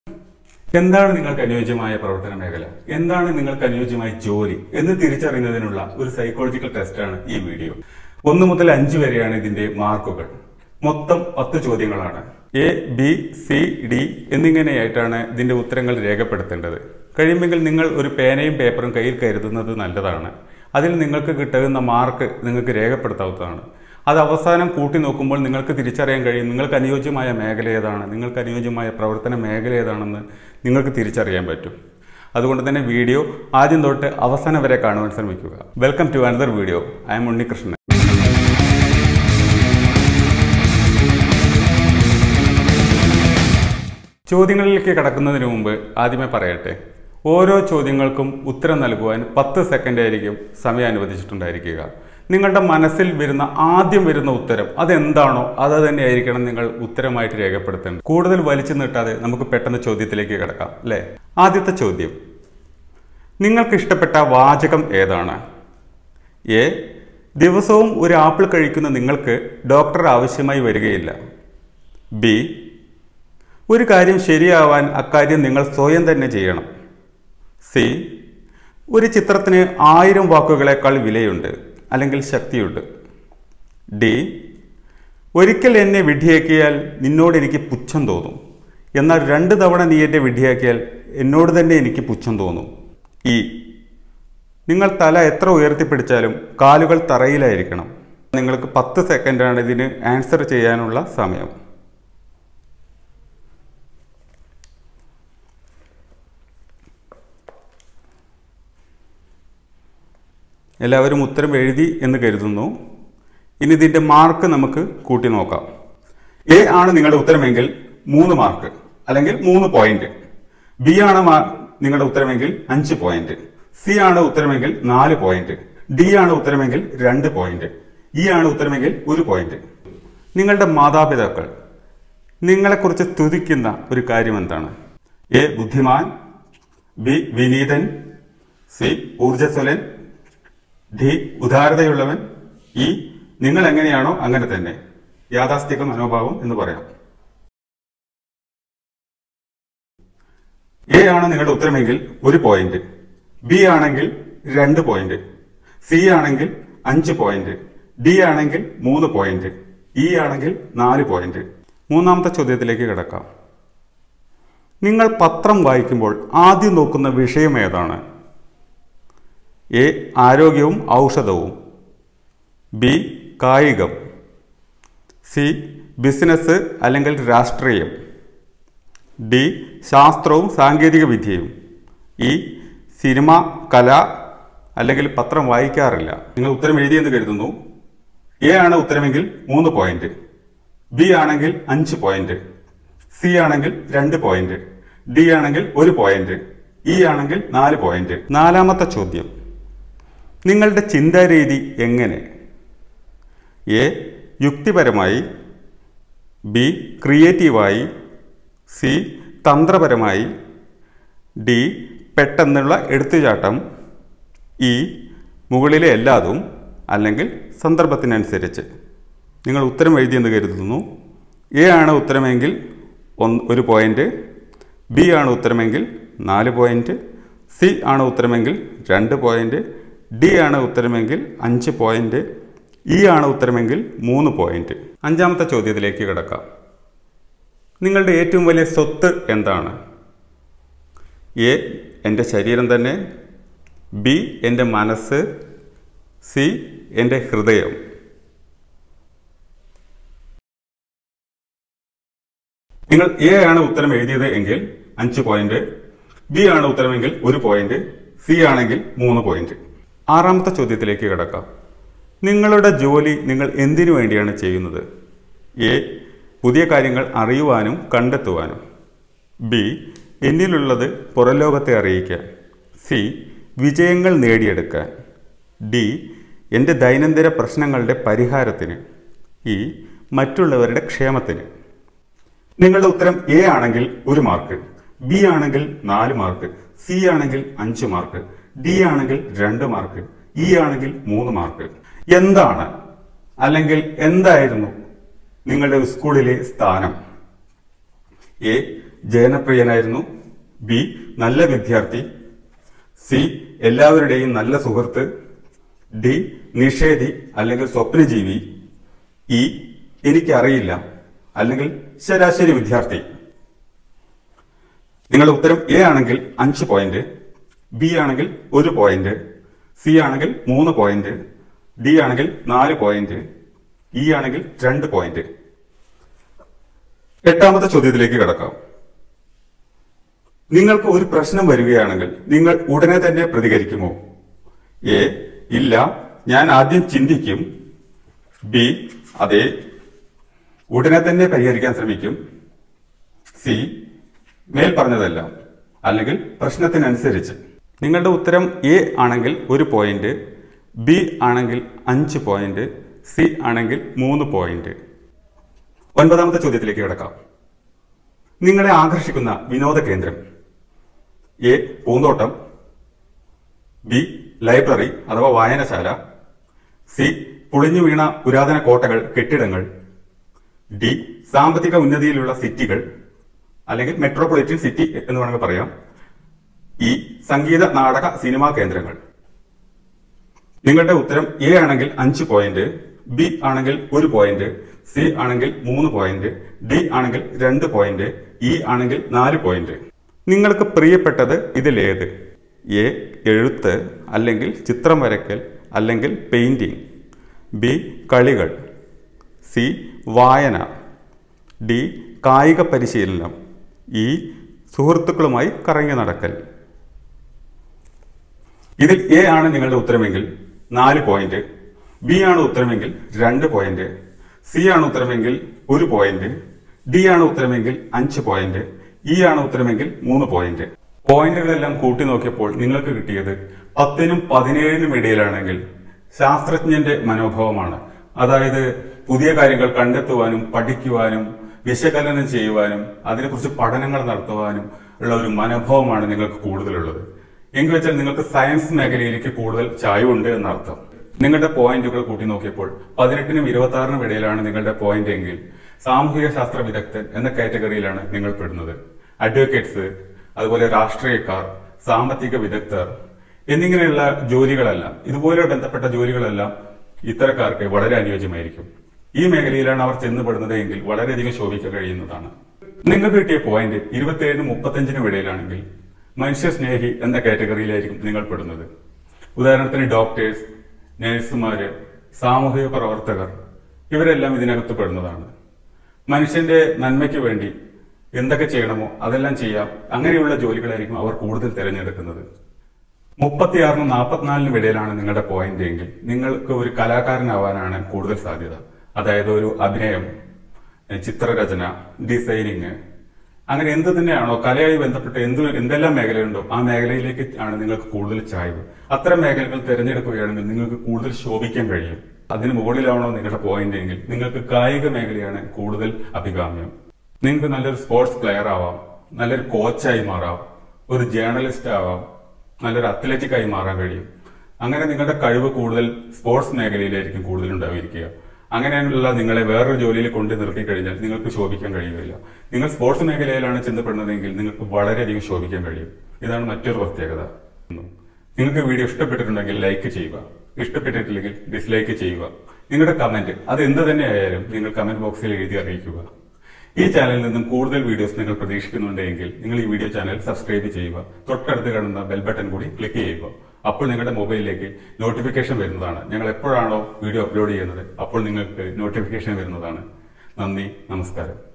എന്താണ് നിങ്ങൾക്ക് അനുയോജ്യമായ പ്രവർത്തന മേഖല എന്താണ് നിങ്ങൾക്ക് അനുയോജ്യമായ ജോലി എന്ന് തിരിച്ചറിയുന്നതിനുള്ള ഒരു സൈക്കോളജിക്കൽ ടെസ്റ്റാണ് ഈ വീഡിയോ ഒന്ന് മുതൽ അഞ്ച് വരെയാണ് ഇതിന്റെ മാർക്കുകൾ മൊത്തം പത്ത് ചോദ്യങ്ങളാണ് എ ബി സി ഡി എന്നിങ്ങനെയായിട്ടാണ് ഇതിന്റെ ഉത്തരങ്ങൾ രേഖപ്പെടുത്തേണ്ടത് കഴിയുമെങ്കിൽ നിങ്ങൾ ഒരു പേനയും പേപ്പറും കയ്യിൽ കരുതുന്നത് നല്ലതാണ് അതിൽ നിങ്ങൾക്ക് കിട്ടുന്ന മാർക്ക് നിങ്ങൾക്ക് രേഖപ്പെടുത്താവുന്നതാണ് അത് അവസാനം കൂട്ടി നോക്കുമ്പോൾ നിങ്ങൾക്ക് തിരിച്ചറിയാൻ കഴിയും നിങ്ങൾക്ക് അനുയോജ്യമായ മേഖല ഏതാണ് നിങ്ങൾക്ക് അനുയോജ്യമായ പ്രവർത്തന മേഖല ഏതാണെന്ന് നിങ്ങൾക്ക് തിരിച്ചറിയാൻ പറ്റും അതുകൊണ്ട് തന്നെ വീഡിയോ ആദ്യം തൊട്ട് അവസാനം വരെ കാണുവാൻ ശ്രമിക്കുക welcome to another video I'm Unnikrishnan ചോദ്യങ്ങളിലേക്ക് കടക്കുന്നതിന് മുമ്പ് ആദ്യമേ പറയട്ടെ ഓരോ ചോദ്യങ്ങൾക്കും ഉത്തരം നൽകുവാൻ പത്ത് സെക്കൻഡ് ആയിരിക്കും സമയം അനുവദിച്ചിട്ടുണ്ടായിരിക്കുക നിങ്ങളുടെ മനസ്സിൽ വരുന്ന ആദ്യം വരുന്ന ഉത്തരം അതെന്താണോ അത് തന്നെ ആയിരിക്കണം നിങ്ങൾ ഉത്തരമായിട്ട് രേഖപ്പെടുത്തേണ്ടത് കൂടുതൽ വലിച്ചു നീട്ടാതെ നമുക്ക് പെട്ടെന്ന് ചോദ്യത്തിലേക്ക് കിടക്കാം അല്ലേ ആദ്യത്തെ ചോദ്യം നിങ്ങൾക്ക് ഇഷ്ടപ്പെട്ട വാചകം ഏതാണ് എ ദിവസവും ഒരു ആപ്പിൾ കഴിക്കുന്ന നിങ്ങൾക്ക് ഡോക്ടർ ആവശ്യമായി വരികയില്ല ബി ഒരു കാര്യം ശരിയാവാൻ അക്കാര്യം നിങ്ങൾ സ്വയം തന്നെ ചെയ്യണം സി ഒരു ചിത്രത്തിന് ആയിരം വാക്കുകളേക്കാൾ വിലയുണ്ട് അല്ലെങ്കിൽ ശക്തിയുണ്ട് ഡി ഒരിക്കൽ എന്നെ വിഡ്ഢിയാക്കിയാൽ നിന്നോട് എനിക്ക് പുച്ഛം തോന്നും എന്നാൽ രണ്ട് തവണ നീ എന്നെ വിഡ്ഢിയാക്കിയാൽ എന്നോട് തന്നെ എനിക്ക് പുച്ഛം തോന്നും ഇ നിങ്ങൾ തല എത്ര ഉയർത്തിപ്പിടിച്ചാലും കാലുകൾ തറയിലായിരിക്കണം നിങ്ങൾക്ക് പത്ത് സെക്കൻഡാണ് ഇതിന് ആൻസർ ചെയ്യാനുള്ള സമയം എല്ലാവരും ഉത്തരം എഴുതി എന്ന് കരുതുന്നു ഇനി ഇതിന്റെ മാർക്ക് നമുക്ക് കൂട്ടി നോക്കാം എ ആണ് നിങ്ങളുടെ ഉത്തരമെങ്കിൽ മൂന്ന് മാർക്ക് അല്ലെങ്കിൽ മൂന്ന് പോയിന്റ് ബി ആണ് മാ- നിങ്ങളുടെ ഉത്തരമെങ്കിൽ അഞ്ച് പോയിന്റ് സി ആണ് ഉത്തരമെങ്കിൽ നാല് പോയിന്റ് ഡി ആണ് ഉത്തരമെങ്കിൽ രണ്ട് പോയിന്റ് ഇ ആണ് ഉത്തരമെങ്കിൽ ഒരു പോയിന്റ് നിങ്ങളുടെ മാതാപിതാക്കൾ നിങ്ങളെക്കുറിച്ച് സ്തുതിക്കുന്ന ഒരു കാര്യം എന്താണ് എ ബുദ്ധിമാൻ ബി വിനീതൻ സി ഊർജസ്വലൻ ഡി ഉദാരതയുള്ളവൻ ഇ നിങ്ങൾ എങ്ങനെയാണോ അങ്ങനെ തന്നെ യാഥാസ്ഥിക മനോഭാവം എന്ന് പറയാം എ ആണ് നിങ്ങളുടെ ഉത്തരമെങ്കിൽ ഒരു പോയിന്റ് ബി ആണെങ്കിൽ രണ്ട് പോയിന്റ് സി ആണെങ്കിൽ അഞ്ച് പോയിന്റ് ഡി ആണെങ്കിൽ മൂന്ന് പോയിന്റ് ഇ ആണെങ്കിൽ നാല് പോയിന്റ് മൂന്നാമത്തെ ചോദ്യത്തിലേക്ക് കിടക്കാം നിങ്ങൾ പത്രം വായിക്കുമ്പോൾ ആദ്യം നോക്കുന്ന വിഷയം ഏതാണ് എ ആരോഗ്യവും ഔഷധവും ബി കായികം സി ബിസിനസ് അല്ലെങ്കിൽ രാഷ്ട്രീയം ഡി ശാസ്ത്രവും സാങ്കേതിക വിദ്യയും ഇ സിനിമ കല അല്ലെങ്കിൽ പത്രം വായിക്കാറില്ല നിങ്ങൾ ഉത്തരം എഴുതിയെന്ന് കരുതുന്നു എ ആണ് ഉത്തരമെങ്കിൽ മൂന്ന് പോയിന്റ് ബി ആണെങ്കിൽ അഞ്ച് പോയിന്റ് സി ആണെങ്കിൽ രണ്ട് പോയിന്റ് ഡി ആണെങ്കിൽ ഒരു പോയിന്റ് ഇ ആണെങ്കിൽ നാല് പോയിന്റ് നാലാമത്തെ ചോദ്യം നിങ്ങളുടെ ചിന്താരീതി എങ്ങനെ എ യുക്തിപരമായി ബി ക്രിയേറ്റീവായി സി തന്ത്രപരമായി ഡി പെട്ടെന്നുള്ള എടുത്തുചാട്ടം ഇ മുകളിലെ എല്ലാതും അല്ലെങ്കിൽ സന്ദർഭത്തിനനുസരിച്ച് നിങ്ങൾ ഉത്തരം എഴുതിയെന്ന് കരുതുന്നു എ ആണ് ഉത്തരമെങ്കിൽ ഒന്ന് ഒരു പോയിന്റ് ബി ആണ് ഉത്തരമെങ്കിൽ നാല് പോയിന്റ് സി ആണ് ഉത്തരമെങ്കിൽ രണ്ട് പോയിന്റ് ഡി ആണ് ഉത്തരമെങ്കിൽ അഞ്ച് പോയിന്റ് ഇ ആണ് ഉത്തരമെങ്കിൽ മൂന്ന് പോയിന്റ് അഞ്ചാമത്തെ ചോദ്യത്തിലേക്ക് കിടക്കാം നിങ്ങളുടെ ഏറ്റവും വലിയ സ്വത്ത് എന്താണ് എ എൻ്റെ ശരീരം തന്നെ ബി എൻ്റെ മനസ്സ് സി എൻ്റെ ഹൃദയം നിങ്ങൾ എ ആണ് ഉത്തരം എഴുതിയത് എങ്കിൽ അഞ്ച് പോയിന്റ് ബി ആണ് ഉത്തരമെങ്കിൽ ഒരു പോയിന്റ് സി ആണെങ്കിൽ മൂന്ന് പോയിന്റ് ആറാമത്തെ ചോദ്യത്തിലേക്ക് കിടക്കാം നിങ്ങളുടെ ജോലി നിങ്ങൾ എന്തിനു വേണ്ടിയാണ് ചെയ്യുന്നത് എ പുതിയ കാര്യങ്ങൾ അറിയുവാനും കണ്ടെത്തുവാനും ബി എന്നിലുള്ളത് പുറംലോകത്തെ അറിയിക്കാൻ സി വിജയങ്ങൾ നേടിയെടുക്കാൻ ഡി എൻ്റെ ദൈനംദിന പ്രശ്നങ്ങളുടെ പരിഹാരത്തിന് ഇ മറ്റുള്ളവരുടെ ക്ഷേമത്തിന് നിങ്ങളുടെ ഉത്തരം എ ആണെങ്കിൽ ഒരു മാർക്ക് ബി ആണെങ്കിൽ നാല് മാർക്ക് സി ആണെങ്കിൽ അഞ്ച് മാർക്ക് ഡി ആണെങ്കിൽ രണ്ട് മാർക്ക് ഇ ആണെങ്കിൽ മൂന്ന് മാർക്ക് എന്താണ് അല്ലെങ്കിൽ എന്തായിരുന്നു നിങ്ങളുടെ സ്കൂളിലെ സ്ഥാനം എ ജനപ്രിയനായിരുന്നു ബി നല്ല വിദ്യാർത്ഥി സി എല്ലാവരുടെയും നല്ല സുഹൃത്ത് ഡി നിഷേധി അല്ലെങ്കിൽ സ്വപ്നജീവി ഇ എനിക്കറിയില്ല അല്ലെങ്കിൽ ശരാശരി വിദ്യാർത്ഥി നിങ്ങളുടെ ഉത്തരം എ ആണെങ്കിൽ അഞ്ച് പോയിന്റ് ബി ആണെങ്കിൽ ഒരു പോയിന്റ് സി ആണെങ്കിൽ മൂന്ന് പോയിന്റ് ഡി ആണെങ്കിൽ നാല് പോയിന്റ് ഇ ആണെങ്കിൽ രണ്ട് പോയിന്റ് എട്ടാമത്തെ ചോദ്യത്തിലേക്ക് കിടക്കാം നിങ്ങൾക്ക് ഒരു പ്രശ്നം വരികയാണെങ്കിൽ നിങ്ങൾ ഉടനെ തന്നെ പ്രതികരിക്കുമോ എ ഇല്ല ഞാൻ ആദ്യം ചിന്തിക്കും ബി അതെ ഉടനെ തന്നെ പരിഹരിക്കാൻ ശ്രമിക്കും സി മേൽ പറഞ്ഞതെല്ലാം അല്ലെങ്കിൽ പ്രശ്നത്തിനനുസരിച്ച് നിങ്ങളുടെ ഉത്തരം എ ആണെങ്കിൽ ഒരു പോയിന്റ് ബി ആണെങ്കിൽ അഞ്ച് പോയിന്റ് സി ആണെങ്കിൽ മൂന്ന് പോയിന്റ് ഒൻപതാമത്തെ ചോദ്യത്തിലേക്ക് കിടക്കാം നിങ്ങളെ ആകർഷിക്കുന്ന വിനോദ കേന്ദ്രം എ പൂന്തോട്ടം ബി ലൈബ്രറി അഥവാ വായനശാല സി പൊളിഞ്ഞു വീണ പുരാതന കോട്ടകൾ കെട്ടിടങ്ങൾ ഡി സാമ്പത്തിക ഉന്നതിയിലുള്ള സിറ്റികൾ അല്ലെങ്കിൽ മെട്രോപൊളിറ്റൻ സിറ്റി എന്ന് വേണമെങ്കിൽ പറയാം ഇ സംഗീത നാടക സിനിമാ കേന്ദ്രങ്ങൾ നിങ്ങളുടെ ഉത്തരം എ ആണെങ്കിൽ അഞ്ച് പോയിന്റ് ബി ആണെങ്കിൽ ഒരു പോയിന്റ് സി ആണെങ്കിൽ മൂന്ന് പോയിന്റ് ഡി ആണെങ്കിൽ രണ്ട് പോയിന്റ് ഇ ആണെങ്കിൽ നാല് പോയിന്റ് നിങ്ങൾക്ക് പ്രിയപ്പെട്ടത് ഇതിലേത് എ എഴുത്ത് അല്ലെങ്കിൽ ചിത്രം വരയ്ക്കൽ അല്ലെങ്കിൽ പെയിന്റിംഗ് ബി കളികൾ സി വായന ഡി കായിക പരിശീലനം ഇ സുഹൃത്തുക്കളുമായി കറങ്ങി നടക്കൽ ഇതിൽ എ ആണ് നിങ്ങളുടെ ഉത്തരമെങ്കിൽ നാല് പോയിന്റ് ബി ആണ് ഉത്തരമെങ്കിൽ രണ്ട് പോയിന്റ് സി ആണ് ഉത്തരമെങ്കിൽ ഒരു പോയിന്റ് ഡി ആണ് ഉത്തരമെങ്കിൽ അഞ്ച് പോയിന്റ് ഇ ആണ് ഉത്തരമെങ്കിൽ മൂന്ന് പോയിന്റ് പോയിന്റുകളെല്ലാം കൂട്ടി നോക്കിയപ്പോൾ നിങ്ങൾക്ക് കിട്ടിയത് പത്തിനും പതിനേഴിനും ഇടയിലാണെങ്കിൽ ശാസ്ത്രജ്ഞന്റെ മനോഭാവമാണ് അതായത് പുതിയ കാര്യങ്ങൾ കണ്ടെത്തുവാനും പഠിക്കുവാനും വിശകലനം ചെയ്യുവാനും അതിനെക്കുറിച്ച് പഠനങ്ങൾ നടത്തുവാനും ഉള്ള ഒരു മനോഭാവമാണ് നിങ്ങൾക്ക് കൂടുതലുള്ളത് എങ്കിൽ വെച്ചാൽ നിങ്ങൾക്ക് സയൻസ് മേഖലയിലേക്ക് കൂടുതൽ ചായവുണ്ട് എന്നർത്ഥം നിങ്ങളുടെ പോയിന്റുകൾ കൂട്ടി നോക്കിയപ്പോൾ പതിനെട്ടിനും ഇരുപത്തി ആറിനും ഇടയിലാണ് നിങ്ങളുടെ പോയിന്റ് എങ്കിൽ സാമൂഹിക ശാസ്ത്ര വിദഗ്ധൻ എന്ന കാറ്റഗറിയിലാണ് നിങ്ങൾ പെടുന്നത് അഡ്വക്കേറ്റ്സ് അതുപോലെ രാഷ്ട്രീയക്കാർ സാമ്പത്തിക വിദഗ്ധർ എന്നിങ്ങനെയുള്ള ജോലികളെല്ലാം ഇതുപോലെ ബന്ധപ്പെട്ട ജോലികളെല്ലാം ഇത്തരക്കാർക്ക് വളരെ അനുയോജ്യമായിരിക്കും ഈ മേഖലയിലാണ് അവർ ചെന്നുപെടുന്നത് എങ്കിൽ വളരെയധികം ശോഭിക്കാൻ കഴിയുന്നതാണ് നിങ്ങൾക്ക് കിട്ടിയ പോയിന്റ് ഇരുപത്തിയേഴിനും മുപ്പത്തഞ്ചിനും ഇടയിലാണെങ്കിൽ മനുഷ്യസ്നേഹി എന്ന കാറ്റഗറിയിലായിരിക്കും നിങ്ങൾ പെടുന്നത് ഉദാഹരണത്തിന് ഡോക്ടേഴ്സ് നഴ്സുമാര് സാമൂഹിക പ്രവർത്തകർ ഇവരെല്ലാം ഇതിനകത്ത് പെടുന്നതാണ് മനുഷ്യന്റെ നന്മയ്ക്ക് വേണ്ടി എന്തൊക്കെ ചെയ്യണമോ അതെല്ലാം ചെയ്യാം അങ്ങനെയുള്ള ജോലികളായിരിക്കും അവർ കൂടുതൽ തിരഞ്ഞെടുക്കുന്നത് മുപ്പത്തിയാറിനും നാൽപ്പത്തിനാലിനും ഇടയിലാണ് നിങ്ങളുടെ പോയിന്റ് എങ്കിൽ നിങ്ങൾക്ക് ഒരു കലാകാരനാവാനാണ് കൂടുതൽ സാധ്യത അതായത് ഒരു അഭിനയം ചിത്രരചന ഡിസൈനിങ് അങ്ങനെ എന്ത് തന്നെയാണോ കലയായി ബന്ധപ്പെട്ട് എന്ത് എന്തെല്ലാം മേഖലയുണ്ടോ ആ മേഖലയിലേക്ക് ആണ് നിങ്ങൾക്ക് കൂടുതൽ ചായ്വ് അത്തരം മേഖലകൾ തിരഞ്ഞെടുക്കുകയാണെങ്കിൽ നിങ്ങൾക്ക് കൂടുതൽ ശോഭിക്കാൻ കഴിയും അതിന് മുകളിലാണോ നിങ്ങളുടെ പോയിന്റ് എങ്കിൽ നിങ്ങൾക്ക് കായിക മേഖലയാണ് കൂടുതൽ അഭികാമ്യം നിങ്ങൾക്ക് നല്ലൊരു സ്പോർട്സ് പ്ലെയർ ആവാം നല്ലൊരു കോച്ചായി മാറാം ഒരു ജേർണലിസ്റ്റ് ആവാം നല്ലൊരു അത്ലറ്റിക് ആയി മാറാൻ കഴിയും അങ്ങനെ നിങ്ങളുടെ കഴിവ് കൂടുതൽ സ്പോർട്സ് മേഖലയിലായിരിക്കും കൂടുതൽ ഉണ്ടായിരിക്കുക അങ്ങനെയുള്ള നിങ്ങളെ വേറൊരു ജോലിയിൽ കൊണ്ടു നിർത്തി കഴിഞ്ഞാൽ നിങ്ങൾക്ക് ശോഭിക്കാൻ കഴിയുകയില്ല നിങ്ങൾ സ്പോർട്സ് മേഖലയിലാണ് ചെന്നപ്പെടുന്നതെങ്കിൽ നിങ്ങൾക്ക് വളരെയധികം ശോഭിക്കാൻ കഴിയും ഇതാണ് മറ്റൊരു പ്രത്യേകത നിങ്ങൾക്ക് വീഡിയോ ഇഷ്ടപ്പെട്ടിട്ടുണ്ടെങ്കിൽ ലൈക്ക് ചെയ്യുക ഇഷ്ടപ്പെട്ടിട്ടില്ലെങ്കിൽ ഡിസ്ലൈക്ക് ചെയ്യുക നിങ്ങളുടെ കമന്റ് അത് എന്ത് തന്നെ ആയാലും നിങ്ങൾ കമന്റ് ബോക്സിൽ എഴുതി അറിയിക്കുക ഈ ചാനലിൽ നിന്നും കൂടുതൽ വീഡിയോസ് നിങ്ങൾ പ്രതീക്ഷിക്കുന്നുണ്ടെങ്കിൽ നിങ്ങൾ ഈ വീഡിയോ ചാനൽ സബ്സ്ക്രൈബ് ചെയ്യുക തൊട്ടടുത്ത് കാണുന്ന ബെൽ ബട്ടൺ കൂടി ക്ലിക്ക് ചെയ്യുക അപ്പോൾ നിങ്ങളുടെ മൊബൈലിലേക്ക് നോട്ടിഫിക്കേഷൻ വരുന്നതാണ് ഞങ്ങൾ എപ്പോഴാണോ വീഡിയോ അപ്ലോഡ് ചെയ്യുന്നത് അപ്പോൾ നിങ്ങൾക്ക് നോട്ടിഫിക്കേഷൻ വരുന്നതാണ് നന്ദി നമസ്കാരം